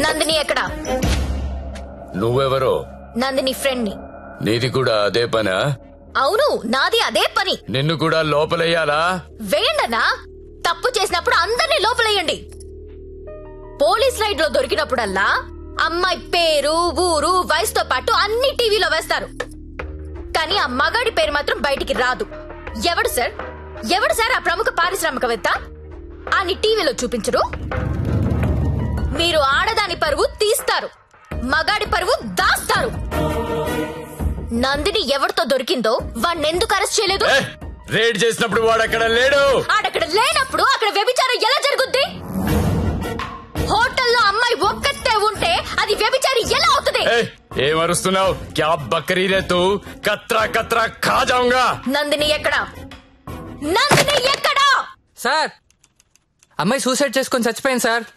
నందిని ఎక్కడ నువ్వెవరో నందిని ఫ్రెండ్ ని నీది కూడా అదే పనా అవును నాది అదే పని నిన్ను కూడా లోపలయ్యాలా వేయండనా తప్పు చేసినప్పుడు అందరినీ లోపలేయండి పోలీస్ రైడ్ లో దొరికినప్పుడల్లా అమ్మాయి పేరు ఊరు వయసుతో పాటు అన్ని టీవీలో వేస్తారు కానీ ఆ మగాడి పేరు మాత్రం బయటికి రాదు ఎవడు సార్ ఎవడు సార్ ఆ ప్రముఖ పారిశ్రామికవేత్త అని టీవీలో చూపించరు మీరు ఆడదాని పరువు తీస్తారు మగాడి పరువు దాస్తారు నందిని ఎవరితో దొరికిందో వాణ్ణి ఎందుకు అరెస్ట్ చేయలేదు ఏ, రేడ్ చేసినప్పుడు వాడు అక్కడ లేడు ఆడక్కడ లేనప్పుడు అక్కడ వ్యభిచారం ఎలా జరుగుద్ది హోటల్లో అమ్మాయి ఒక్కతే ఉంటే అది వ్యభిచారి ఎలా అవుతుంది ఏ, ఏమరుస్తున్నావు క్యా బకరీ రే తూ కత్రా కత్రా ఖా జాऊंगा నందిని ఎక్కడా నందిని ఎక్కడా సార్ అమ్మాయి సూసైడ్ చేసుకొని చచ్చిపోయింది సార్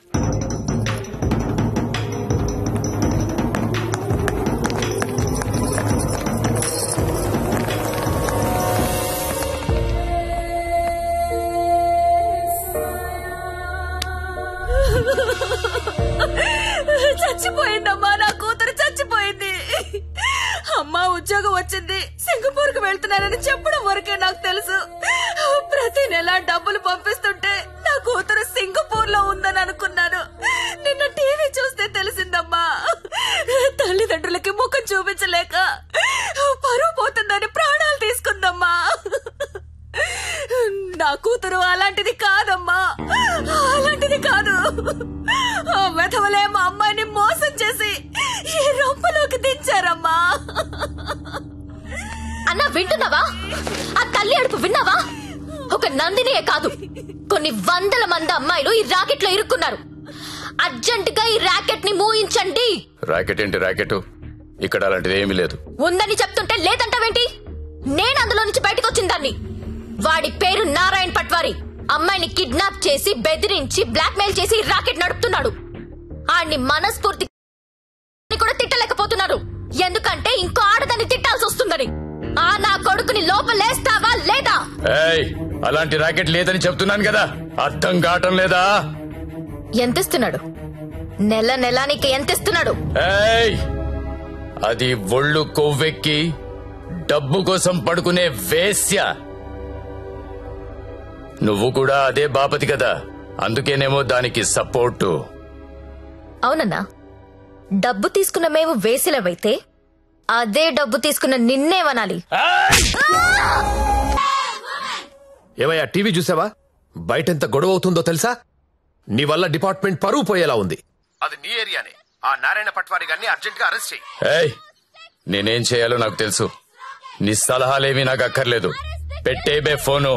చచ్చిపోయిందమ్మా నా కూతురు చచ్చిపోయింది అమ్మా ఉద్యోగం వచ్చింది సింగపూర్ కు వెళ్తున్నానని చెప్పడం వరకే నాకు తెలుసు ప్రతి నెల డబ్బులు పంపిస్తుంటే నా కూతురు సింగపూర్ లో ఉందని అనుకున్నాను నిన్న టీవీ చూస్తే తెలిసిందమ్మా తల్లిదండ్రులకి ముఖం చూపించలేక పరువు పోతుందని ప్రాణాలు తీసుకుందమ్మా నా కూతురు అలాంటిది కాదమ్మా అలాంటిది కాదు ఆ వెధవలే మా అమ్మాయిని మోసం చేసి ఈ రొంపలోకి దించారమ్మా అన్నా వింటున్నావా ఆ తల్లి అడుపు విన్నావా ఒక నందినియే కాదు కొన్ని వందల మంది అమ్మాయిలు ఈ రాకెట్ లో ఇరుక్కున్నారు అర్జెంట్ గా ఈ రాకెట్ ని మూయించండి రాకెట్ ఏంటి రాకెట్ ఇక్కడ అలాంటిది ఏమీ లేదు ఉందని చెప్తుంటే లేదంటావేంటి నేను అందులో నుంచి బయటకు వచ్చిన దాన్ని వాడి పేరు నారాయణ్ పట్వారి అమ్మాయిని కిడ్నాప్ చేసి బెదిరించి బ్లాక్మెయిల్ చేసి ఈ రాకెట్ నడుపుతున్నాడు ఆడిని మనస్ఫూర్తి కూడా తిట్టలేకపోతున్నారు ఎందుకంటే ఇంకో ఆడదాన్ని తిట్టాల్సి వస్తుందని ఆ నా కొడుకుని లోపలేస్తావా లేదా ఏయ్ అలాంటి రాకెట్ లేదని చెప్తున్నాను కదా అర్థం కావటం లేదా ఎంతిస్తున్నాడు నెల నెల నీకు ఎంతిస్తున్నాడు ఏయ్ అది ఒళ్ళు కొవ్వెక్కి డబ్బు కోసం పడుకునే వేశ్య నువ్వు కూడా అదే బాపతి కదా అందుకేనేమో దానికి సపోర్టు అవునన్నా డబ్బు తీసుకున్న మేము వేసినవైతే అదే డబ్బు తీసుకున్న నిన్నేమనాలి ఏమయ్యా టీవీ చూసావా బయటెంత గొడవ అవుతుందో తెలుసా నీ వల్ల డిపార్ట్మెంట్ పరువు పోయేలా ఉంది అది నీ ఏరియానే ఆ నారాయణ పట్వారి గారిని అర్జెంట్ గా అరెస్ట్ చేయి ఏయ్ నేనేం చేయాలో నాకు తెలుసు నీ సలహాలేమీ నాకు అక్కర్లేదు పెట్టే బే ఫోను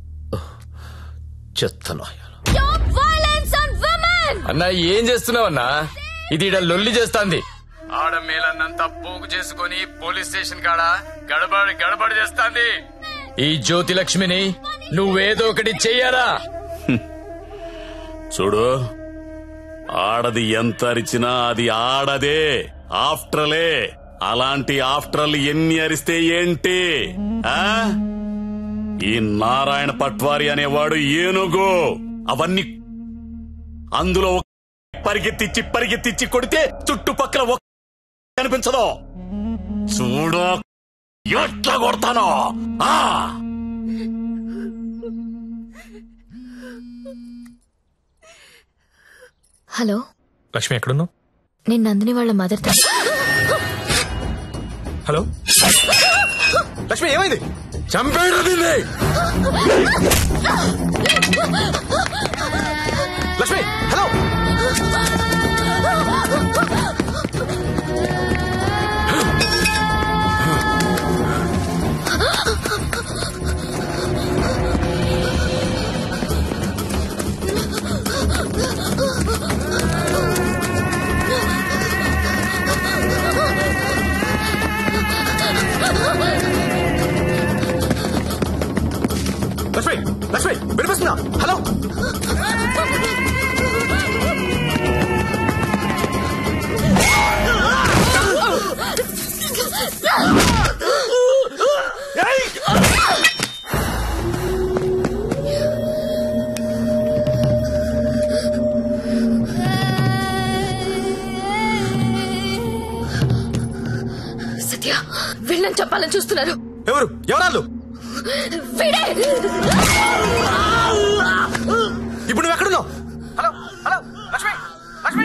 చెత్తను Stop violence on women! అన్నా ఏం చేస్తున్నావన్నా ఇది ఈడ లొల్లి చేస్తాంది ఆడ మేలన్నంతా పోగు చేసుకొని పోలీస్ స్టేషన్ కాడ గడబడి గడబడి చేస్తాంది ఈ జ్యోతి లక్ష్మిని నువ్వేదో ఒకటి చెయ్యాలా చూడు ఆడది ఎంత అరిచినా అది ఆడదే ఆఫ్టర్లే అలాంటి ఆఫ్టర్లు ఎన్ని అరిస్తే ఏంటి ఆ ఈ నారాయణ పట్వారి అనేవాడు ఏనుగు అవన్నీ అందులో ఒక పరిగెత్తిచ్చి పరిగెత్తిచ్చి కొడితే చుట్టుపక్కల ఒక కనిపించదు చూడు ఎట్లా కొడతానో ఆ హలో లక్ష్మి ఎక్కడున్నావు నేను నందిని వాళ్ళ మదర్ హలో లక్ష్మి ఏమైంది చంపేడు దీన్ని లక్ష్మి హలో లక్ష్మి లక్ష్మి వినిపిస్తుందా హలో చెప్పాలని చూస్తున్నారు ఎవరు ఎవరాళ్ళు వీడే ఇప్పుడు నువ్వు ఎక్కడున్నావు హలో హలో లక్ష్మి లక్ష్మి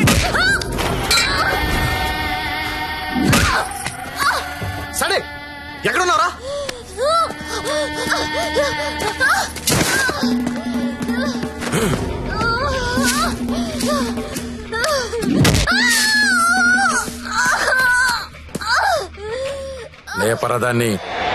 సరే ఎక్కడున్నారా లేపరదాన్ని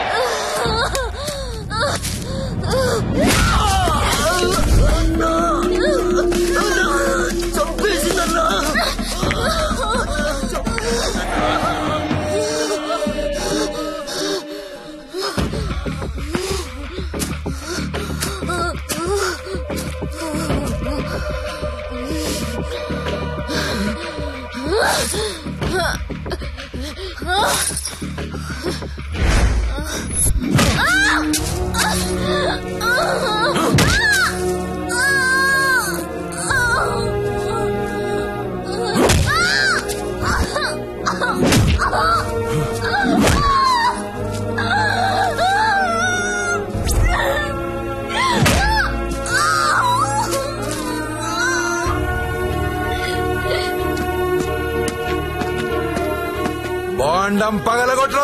బాండం పగలగొట్రు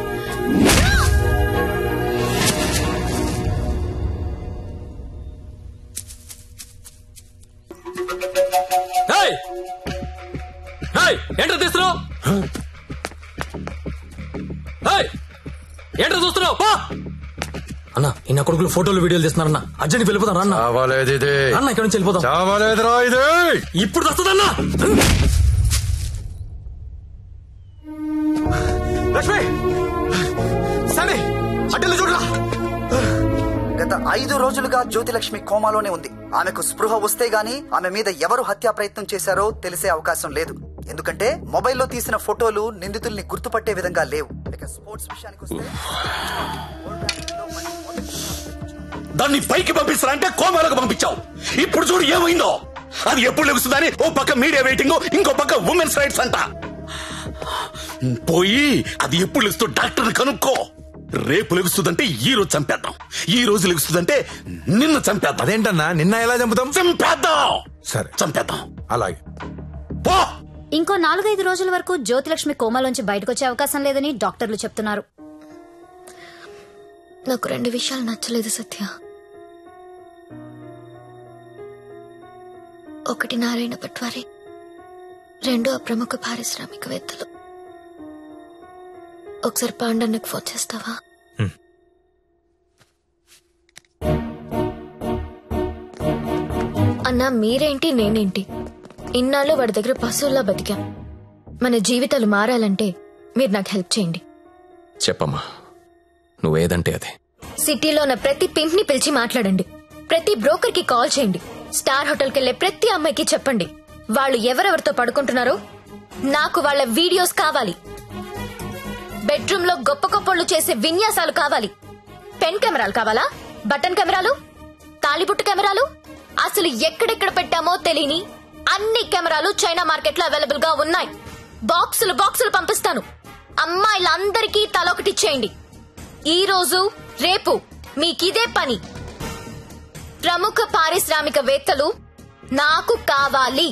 ఏంటో తీస్తున్నావు ఏంటో చూస్తున్నావు పో అన్న ఇన్న కొడుకులు ఫోటోలు వీడియోలు తీస్తున్నారన్న అర్జెంట్ వెళ్ళిపోతాను అన్న చావాలేదు ఇది అన్న ఇక్కడ నుంచి వెళ్ళిపోతాం చావాలేదురా ఇది ఇప్పుడు వస్తుందన్నా లక్ష్మి సరే అడ్డలు చూడరా గత ఐదు రోజులుగా జ్యోతిలక్ష్మి కోమాలోనే ఉంది ఆమెకు స్పృహ వస్తే గాని ఆమె మీద ఎవరు హత్యా ప్రయత్నం చేశారో తెలిసే అవకాశం లేదు ఎందుకంటే మొబైల్లో తీసిన ఫోటోలు నిందితుల్ని గుర్తుపట్టే విధంగా లేవు ఇక స్పోర్ట్స్ విషయానికి వస్తే దాన్ని పైకి పంపిస్తారంటే కోమాలకు పంపించావు ఇప్పుడు చూడు ఏమైందో అది ఎప్పుడు లెగుస్తుందని ఓ పక్క మీడియా వెయిటింగ్ ఇంకో పక్క ఉమెన్స్ రైట్స్ అంట పోయి అది ఎప్పుడు లెగుస్తూ డాక్టర్ కనుక్కో రేపు లెగుస్తుందంటే ఈ రోజు చంపేద్దాం ఈ రోజు లెగుస్తుందంటే నిన్ను చంపేద్దాం అదేంటన్నా నిన్న ఎలా చంపుతాం చంపేద్దాం సరే. చంపేద్దాం అలాగే పో ఇంకో నాలుగైదు రోజుల వరకు జ్యోతిలక్ష్మి కోమాలోంచి బయటకొచ్చే అవకాశం లేదని డాక్టర్లు చెప్తున్నారు నాకు రెండు విషయాలు నచ్చలేదు సత్య ఒకటి నారాయణ పట్వారి రెండు ఆ ప్రముఖ పారిశ్రామికవేత్తలు ఒకసారి పాండన్నకు ఫోన్ చేస్తావా అన్నా మీరేంటి నేనేంటి ఇన్నాళ్ళు వాడి దగ్గర పశువుల్లా బతికాం మన జీవితాలు మారాలంటే మీరు నాకు హెల్ప్ చేయండి చెప్పమ్మా నువ్వేదంటే అదే సిటీలో ఉన్న ప్రతి పింప్ ని పిలిచి మాట్లాడండి ప్రతి బ్రోకర్ కి కాల్ చేయండి స్టార్ హోటల్ కెళ్లే ప్రతి అమ్మాయికి చెప్పండి వాళ్ళు ఎవరెవరితో పడుకుంటున్నారో నాకు వాళ్ళ వీడియోస్ కావాలి బెడ్రూమ్ లో గొప్ప గొప్పళ్ళు చేసే విన్యాసాలు కావాలి పెన్ కెమెరాలు కావాలా బటన్ కెమెరాలు తాళిబుట్టు కెమెరాలు అసలు ఎక్కడెక్కడ పెట్టామో తెలియని అన్ని కెమెరాలు చైనా మార్కెట్ లో అవైలబుల్ గా ఉన్నాయి బాక్సులు బాక్సులు పంపిస్తాను అమ్మాయిలందరికీ తలొకటిచ్చేయండి ఈ రోజు రేపు మీకిదే పని ప్రముఖ పారిశ్రామికవేత్తలు నాకు కావాలి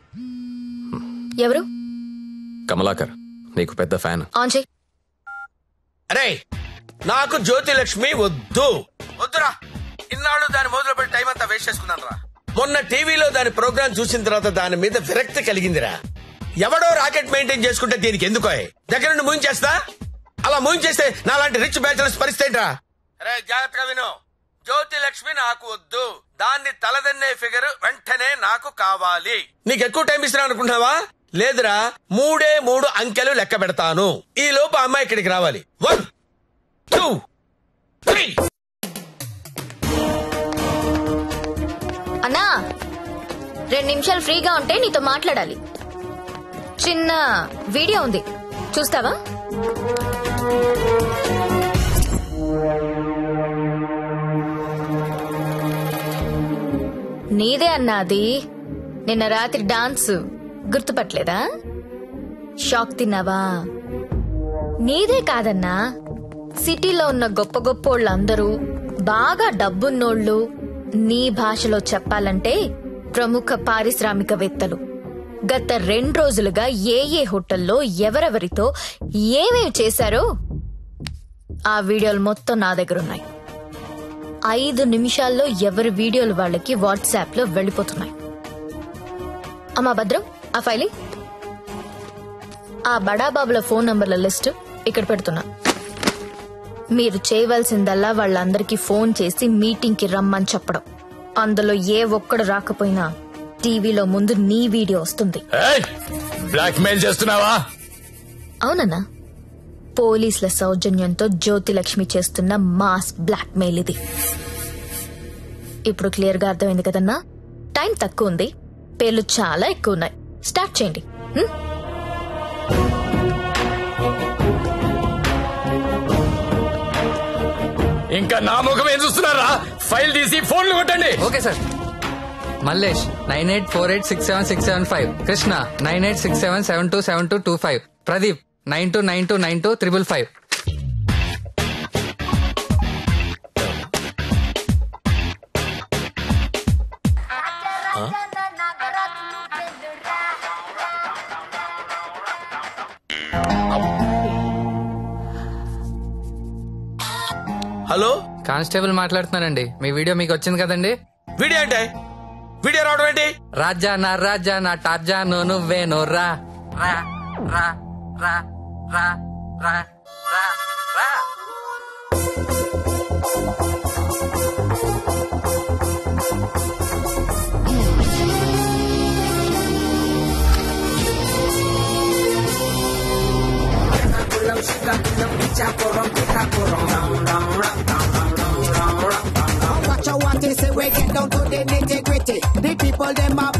ఎవరు కమలాకర్ నీకు పెద్ద ఫ్యాన్ ఆన్ చేయి అరే నాకు జ్యోతిలక్ష్మి వద్దు వద్దురా ఇన్నాళ్ళు దాని మొదలు పెట్టి టైం అంతా వేస్ట్ చేసుకున్నాను రా మొన్న టీవీలో దాని ప్రోగ్రామ్ చూసిన తర్వాత దాని మీద విరక్తి కలిగిందిరా ఎవడో రాకెట్ మెయింటైన్ చేసుకుంటే దీనికి ఎందుకో దగ్గర నుండి మూయించేస్తా అలా మూయించేస్తే నాలాంటి రిచ్ బ్యాచులర్స్ పరిస్థితి ఏంట్రా అరే జాగ్రత్తగా విను జ్యోతిలక్ష్మి నాకు వద్దు దాన్ని తలదన్నే ఫిగర్ వెంటనే నాకు కావాలి నీకు ఎక్కువ టైం ఇస్తున్నా అనుకుంటున్నావా లేదురా మూడే మూడు అంకెలు లెక్క పెడతాను ఈ లోపు అమ్మాయి ఇక్కడికి రావాలి వన్ టూ త్రీ అన్నా రెండు నిమిషాలు ఫ్రీగా ఉంటే నీతో మాట్లాడాలి చిన్న వీడియో ఉంది చూస్తావా నీదే అన్నా అది నిన్న రాత్రి డాన్స్ గుర్తుపట్టలేదా షాక్ తిన్నావా నీదే కాదన్నా సిటీలో ఉన్న గొప్ప గొప్పోళ్ళందరూ బాగా డబ్బున్నోళ్ళు నీ భాషలో చెప్పాలంటే ప్రముఖ పారిశ్రామికవేత్తలు గత రెండు రోజులుగా ఏ ఏ హోటల్లో ఎవరెవరితో ఏమేమి చేశారో ఆ వీడియోలు మొత్తం నా దగ్గర ఉన్నాయి ఐదు నిమిషాల్లో ఎవరి వీడియోలు వాళ్ళకి వాట్సాప్ లో వెళ్ళిపోతున్నాయి అమ్మా భద్రం ఆ ఫైలింగ్ ఆ బడాబాబుల ఫోన్ నంబర్ల లిస్ట్ ఇక్కడ పెడుతున్నా మీరు చేయవలసిందల్లా వాళ్ళందరికీ ఫోన్ చేసి మీటింగ్ కి రమ్మని చెప్పడం అందులో ఏ ఒక్కడు రాకపోయినా టీవీలో ముందు నీ వీడియో వస్తుంది బ్లాక్ మెయిల్ చేస్తున్నావా అవునన్నా పోలీసుల సౌజన్యంతో జ్యోతిలక్ష్మి చేస్తున్న మాస్ బ్లాక్ మెయిల్ ఇది ఇప్పుడు క్లియర్ గా అర్థమైంది కదన్నా టైం తక్కువ ఉంది పేర్లు చాలా ఎక్కువ ఉన్నాయి స్టార్ట్ చేయండి హ్మ్? ఇంకా నా ముఖం ఏం చూస్తున్నారా ఫైల్ తీసి ఫోన్లు కొట్టండి okay sir Mallesh nine eight four eight six seven six seven five Krishna nine eight six seven seven two seven two two five Pradeep nine two nine two nine two triple five hello constable మాట్లాడుతున్నానండి మీ video మీకు వచ్చింది కదండి video అంటే video రావడం ఏంటి రాజా నా రాజా నా టార్జా నో నువ్వేనో రా రా రా రా రా రా రా రా What you want is say we get down to the nitty gritty. The people them a